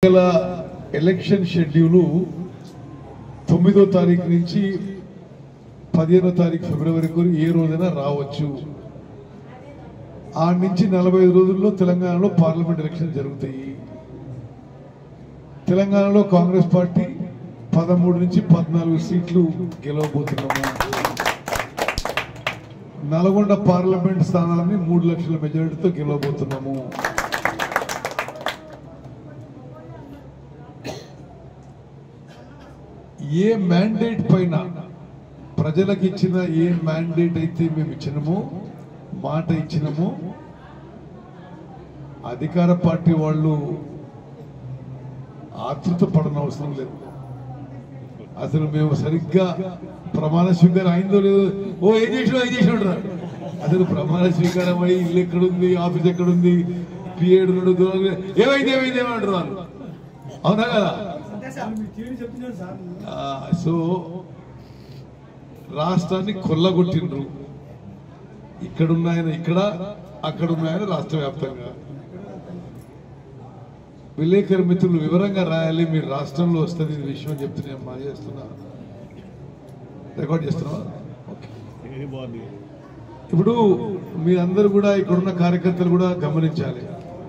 ఎన్నికల election schedule తొమ్మిదో తారీఖు నుంచి పదిహేనో తారీఖు ఫిబ్రవరి వరకు ఏ రోజైనా రావచ్చు ఆ నుంచి నలభై ఐదు రోజుల్లో తెలంగాణలో పార్లమెంట్ ఎలక్షన్ జరుగుతాయి తెలంగాణలో కాంగ్రెస్ పార్టీ పదమూడు నుంచి పద్నాలుగు సీట్లు గెలవబోతున్నాము నల్గొండ పార్లమెంట్ స్థానాలని మూడు లక్షల మెజారిటీతో గెలవబోతున్నాము ఏ మ్యాండేట్ పైన ప్రజలకు ఇచ్చిన ఏ మ్యాండేట్ అయితే మేము ఇచ్చినామో మాట ఇచ్చినామో అధికార పార్టీ వాళ్ళు ఆతృత పడన అవసరం లేదు అసలు మేము సరిగ్గా ప్రమాణ స్వీకారం అయిందో లేదో ఓ ఏం చేసినా ఏం చేసినాడు రా. అసలు ప్రమాణ స్వీకారం అయ్యి ఇల్లు ఎక్కడుంది ఆఫీస్ ఎక్కడుంది పిఏడు ఏమైంది ఏమైంది ఏమంటారు వాళ్ళు అవునా కదా ఆ, సో రాష్ట్రాన్ని కొల్లగొట్టిండ్రు ఇక్కడున్న ఆయన ఇక్కడ అక్కడున్న ఆయన రాష్ట్ర వ్యాప్తంగా విలేకరు మిత్రులు వివరంగా రాయాలి మీరు రాష్ట్రంలో వస్తుంది ఇది విషయం అని చెప్తున్నా మా చేస్తున్నా రికార్డ్ చేస్తున్నా ఓకే ఇప్పుడు మీరందరూ కూడా ఇక్కడున్న కార్యకర్తలు కూడా గమనించాలి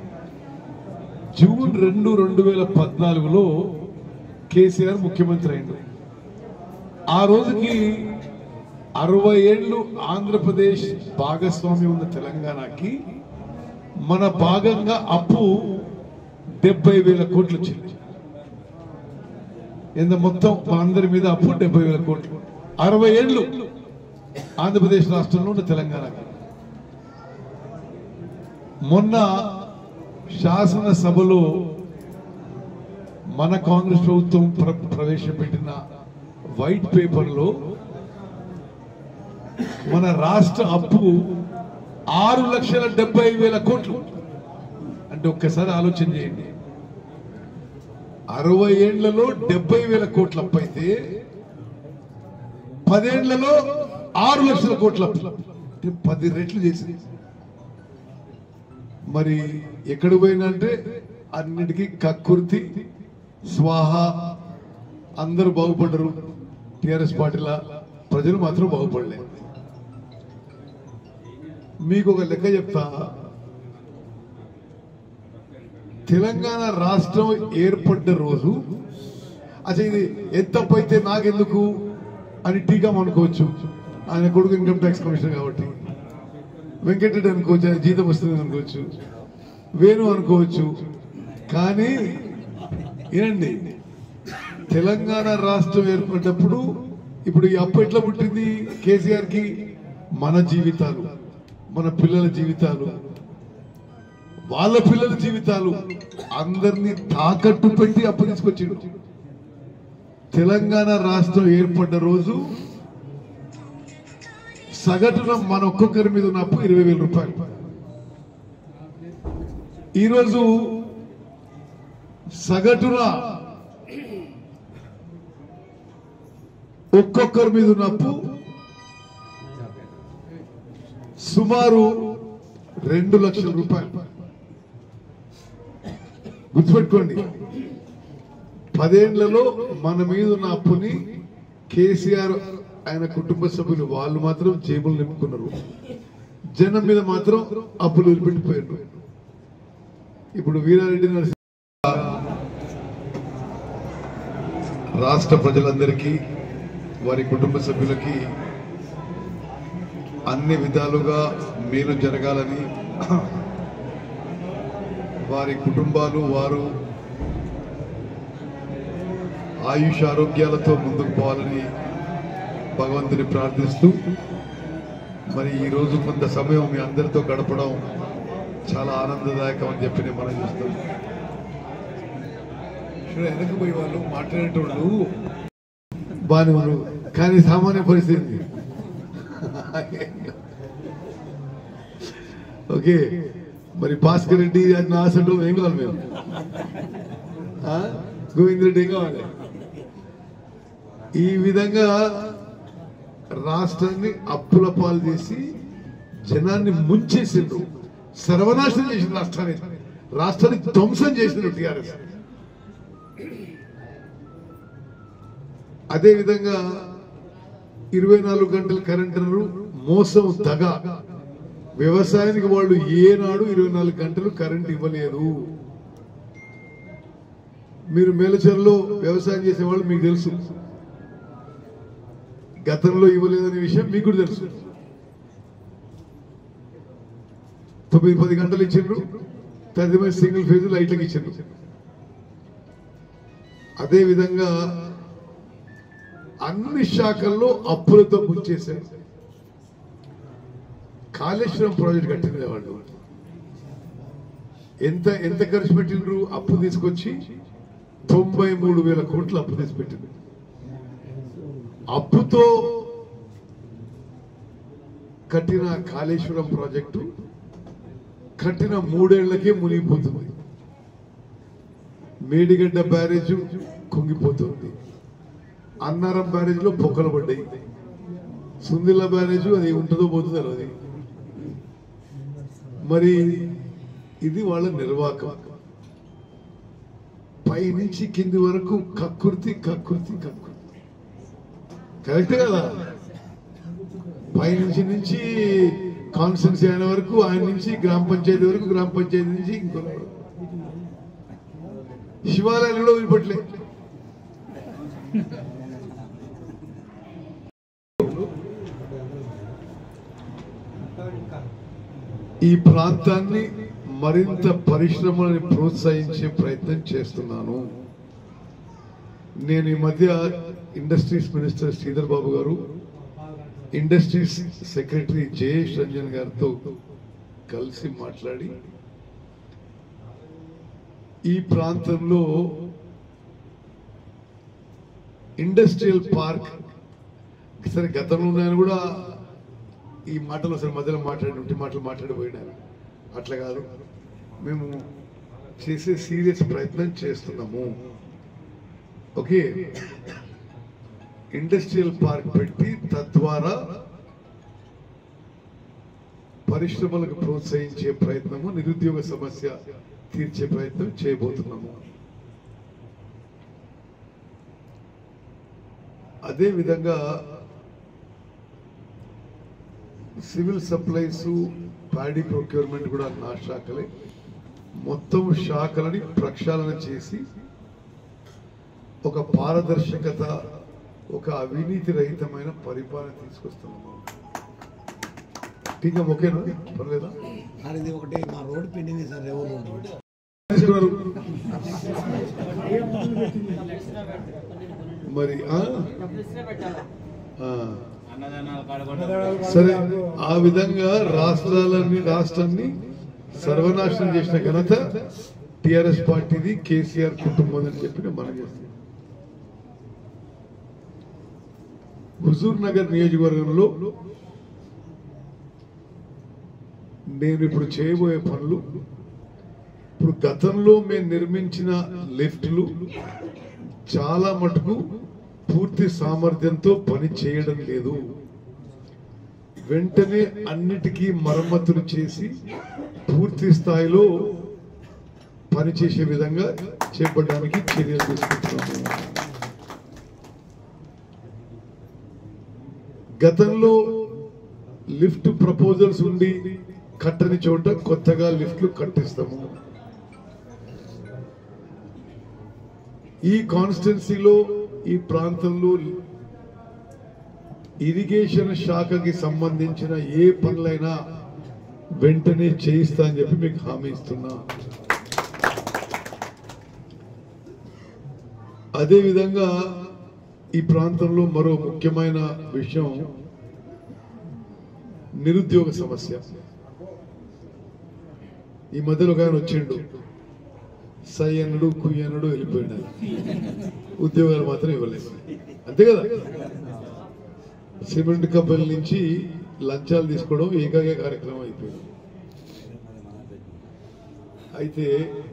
జూన్ రెండు రెండు వేల పద్నాలుగులో కేసీఆర్ ముఖ్యమంత్రి అయిండు ఆ రోజుకి అరవై ఏళ్ళు ఆంధ్రప్రదేశ్ భాగస్వామ్యం ఉన్న తెలంగాణకి మన భాగంగా అప్పు డెబ్బై వేల కోట్లు వచ్చింది ఎంత మొత్తం మా అందరి మీద అప్పు డెబ్బై వేల కోట్లు అరవై ఏళ్ళు ఆంధ్రప్రదేశ్ రాష్ట్రంలో ఉన్న తెలంగాణకి మొన్న శాసనసభలో మన కాంగ్రెస్ ప్రభుత్వం ప్ర- ప్రవేశపెట్టిన వైట్ పేపర్లో మన రాష్ట్ర అప్పు ఆరు లక్షల డెబ్బై వేల కోట్లు అంటే ఒక్కసారి ఆలోచన చేయండి అరవై ఏళ్లలో డెబ్బై వేల కోట్ల అప్పు అయితే పదేళ్లలో ఆరు లక్షల కోట్ల అప్పు అంటే పది రెట్లు చేసింది మరి ఎక్కడికి పోయిందంటే అన్నిటికీ కక్కుర్తి స్వాహ అందరూ బాగుపడ్డరు టిఆర్ఎస్ పార్టీల ప్రజలు మాత్రం బాగుపడలేదు మీకు ఒక లెక్క చెప్తా తెలంగాణ రాష్ట్రం ఏర్పడ్డ రోజు అసలు ఇది ఎంత తప్పు అయితే నాకెందుకు అని టీకా అనుకోవచ్చు ఆయన కొడుకు ఇన్కమ్ ట్యాక్స్ కమిషనర్ కాబట్టి వెంకటరెడ్డి అనుకోవచ్చు ఆయన జీతం వస్తుంది అనుకోవచ్చు వేణు అనుకోవచ్చు కానీ ఏనండి తెలంగాణ రాష్ట్రం ఏర్పడ్డప్పుడు ఇప్పుడు ఈ అప్పు ఎట్లా పుట్టింది కేసీఆర్ కి మన జీవితాలు మన పిల్లల జీవితాలు వాళ్ళ పిల్లల జీవితాలు అందరినీ తాకట్టు పెట్టి అప్పు తీసుకొచ్చిండు తెలంగాణ రాష్ట్రం ఏర్పడ్డ రోజు సగటున మన ఒక్కొక్కరి మీద ఉన్న అప్పు ఇరవై వేల రూపాయలు ఈరోజు సగటున ఒక్కొక్కరి మీద ఉన్న అప్పు సుమారు రెండు లక్షల రూపాయలు గుర్తుపెట్టుకోండి పదేళ్లలో మన మీద ఉన్న అప్పుని కేసీఆర్ ఆయన కుటుంబ సభ్యులు వాళ్ళు మాత్రం జేబులు నింపుకున్నారు జనం మీద మాత్రం అప్పులు వదిలిపెట్టిపోయారు ఇప్పుడు వీరారెడ్డి నరసింహ రాష్ట్ర ప్రజలందరికీ వారి కుటుంబ సభ్యులకి అన్ని విధాలుగా మేలు జరగాలని వారి కుటుంబాలు వారు ఆయుష్ ఆరోగ్యాలతో ముందుకు పోవాలని భగవంతుని ప్రార్థిస్తూ మరి ఈ రోజు కొంత సమయం మీ అందరితో గడపడం చాలా ఆనందదాయకం అని చెప్పి నేను మనం చూస్తాం చూడు, వెనక్కి పోయి వాళ్ళు మాట్లాడేటోళ్ళు బాగానే ఉన్నారు కానీ సామాన్య పరిస్థితి ఓకే మరి భాస్కర్ రెడ్డి అది నా అసలు ఏం కావాలి మేము ఆ? గోవింద్ రెడ్డి ఏం కావాలి ఈ విధంగా రాష్ట్రాన్ని అప్పుల పాలు చేసి జనాన్ని ముంచేసిండ్రు సర్వనాశనం చేసిన రాష్ట్రాన్ని రాష్ట్రాన్ని ధ్వంసం చేసిండ్రు టిఆర్ఎస్ అదే విధంగా ఇరవై నాలుగు గంటల కరెంట్ అన్నారు మోసం దగ వ్యవసాయానికి వాళ్ళు ఏనాడు ఇరవై నాలుగు గంటలు కరెంట్ ఇవ్వలేదు మీరు మేలచర్లో వ్యవసాయం చేసేవాళ్ళు మీకు తెలుసు గతంలో ఇవ్వలేదనే విషయం మీకు కూడా తెలుసు తొమ్మిది పది గంటలు ఇచ్చిండ్రు తదిమే సింగిల్ ఫేజ్ లైట్లకు ఇచ్చిండ్రు అదే విధంగా అన్ని శాఖల్లో అప్పులతో ముంచేశారు కాళేశ్వరం ప్రాజెక్ట్ కట్టింది వాళ్ళు ఎంత ఎంత ఖర్చు పెట్టిండ్రు అప్పు తీసుకొచ్చి తొంభై మూడు వేల కోట్లు అప్పు తీసి పెట్టింది అప్పుతో కట్టిన కాళేశ్వరం ప్రాజెక్టు కట్టిన మూడేళ్లకే మునిగిపోతుంది మేడిగడ్డ బ్యారేజ్ కుంగిపోతుంది అన్నారం బ్యారేజ్ లో పొక్కలు పడ్డాయి సుందిల్ల బ్యారేజ్ అది ఉంటుందో పోతుందో అది మరి ఇది వాళ్ళ నిర్వాకం పై నుంచి కింది వరకు కక్కుర్తి కక్కుర్తి కక్కుర్తి కరెక్ట్ కదా పై నుంచి నుంచి కాన్స్టెన్సీ అయిన వరకు ఆయన నుంచి గ్రామ పంచాయతీ వరకు గ్రామ పంచాయతీ నుంచి ఇంకో శివాలయాలలో వదిలిపెట్టలే ఈ ప్రాంతాన్ని మరింత పరిశ్రమలను ప్రోత్సహించే ప్రయత్నం చేస్తున్నాను నేను ఈ మధ్య ఇండస్ట్రీస్ మినిస్టర్ శ్రీధర్ బాబు గారు ఇండస్ట్రీస్ సెక్రటరీ జయేష్ రంజన్ గారితో కలిసి మాట్లాడి ఈ ప్రాంతంలో ఇండస్ట్రియల్ పార్క్ సరే గతంలో ఉన్నాయని కూడా ఈ మాటలు సరే మధ్యలో మాట్లాడి ఉంటే మాటలు మాట్లాడిపోయినారు అట్లా కాదు మేము చేసే సీరియస్ ప్రయత్నం చేస్తున్నాము ఓకే ఇండస్ట్రియల్ పార్క్ పెట్టి తద్వారా పరిశ్రమలకు ప్రోత్సహించే ప్రయత్నము నిరుద్యోగ సమస్య తీర్చే ప్రయత్నం చేయబోతున్నాము అదే విధంగా సివిల్ సప్లైస్ ప్యాడీ ప్రొక్యూర్మెంట్ కూడా నా శాఖలే మొత్తం శాఖలని ప్రక్షాళన చేసి ఒక పారదర్శకత ఒక అవినీతి రహితమైన పరిపాలన తీసుకొస్తున్నాము టీకా ఓకేనా పర్లేదా సార్ ఇది ఒకటి మా రోడ్ పెండింగ్ సార్ రేవు రోడ్ తీసుకున్నారు మరి ఆ? ఆ. సరే ఆ విధంగా రాష్ట్రాలన్నీ రాష్ట్రాన్ని సర్వనాశనం చేసిన ఘనత టిఆర్ఎస్ పార్టీది కేసీఆర్ కుటుంబం అని చెప్పి నేను మనం చేస్తాను హుజూర్ నగర్ నియోజకవర్గంలో నేను ఇప్పుడు చేయబోయే పనులు ఇప్పుడు గతంలో మేము నిర్మించిన లిఫ్ట్లు చాలా మటుకు పూర్తి సామర్థ్యంతో పని చేయడం లేదు వెంటనే అన్నిటికీ మరమ్మతులు చేసి పూర్తి స్థాయిలో పనిచేసే విధంగా చేపట్టడానికి చర్యలు తీసుకుంటున్నాము గతంలో లిఫ్ట్ ప్రపోజల్స్ ఉండి కట్టని చోట కొత్తగా లిఫ్ట్లు కట్టిస్తాము ఈ కాన్స్టిట్యున్సీలో ఈ ప్రాంతంలో ఇరిగేషన్ శాఖకి సంబంధించిన ఏ పనులైనా వెంటనే చేయిస్తా అని చెప్పి మీకు హామీ ఇస్తున్నా అదేవిధంగా ఈ ప్రాంతంలో మరో ముఖ్యమైన విషయం నిరుద్యోగ సమస్య ఈ మధ్యలో ఒక ఆయన వచ్చిండు సై అన్నాడు కుయ్యి అన్నాడు వెళ్ళిపోయినాడు ఉద్యోగాలు మాత్రం ఇవ్వలేదు అంతే కదా సిమెంట్ కంపెనీ నుంచి లంచాలు తీసుకోవడం ఏకాగే కార్యక్రమం అయిపోయింది అయితే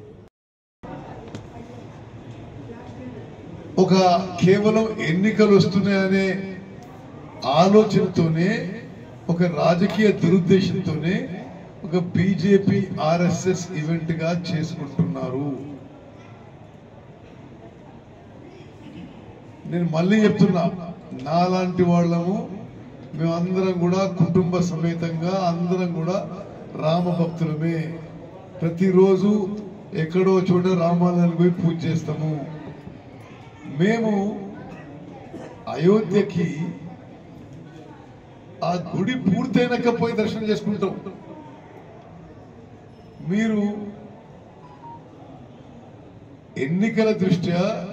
ఒక కేవలం ఎన్నికలు వస్తున్నాయనే ఆలోచనతోనే ఒక రాజకీయ దురుద్దేశంతోనే ఒక బీజేపీ ఆర్ఎస్ఎస్ ఈవెంట్ గా చేసుకుంటున్నారు నేను మళ్ళీ చెప్తున్నా నాలాంటి వాళ్ళము మేమందరం కూడా కుటుంబ సమేతంగా అందరం కూడా రామ భక్తులమే ప్రతిరోజు ఎక్కడో చోట రామాలయానికి పోయి పూజ చేస్తాము మేము అయోధ్యకి ఆ గుడి పూర్తయినాక పోయి దర్శనం చేసుకుంటాం మీరు ఎన్నికల దృష్ట్యా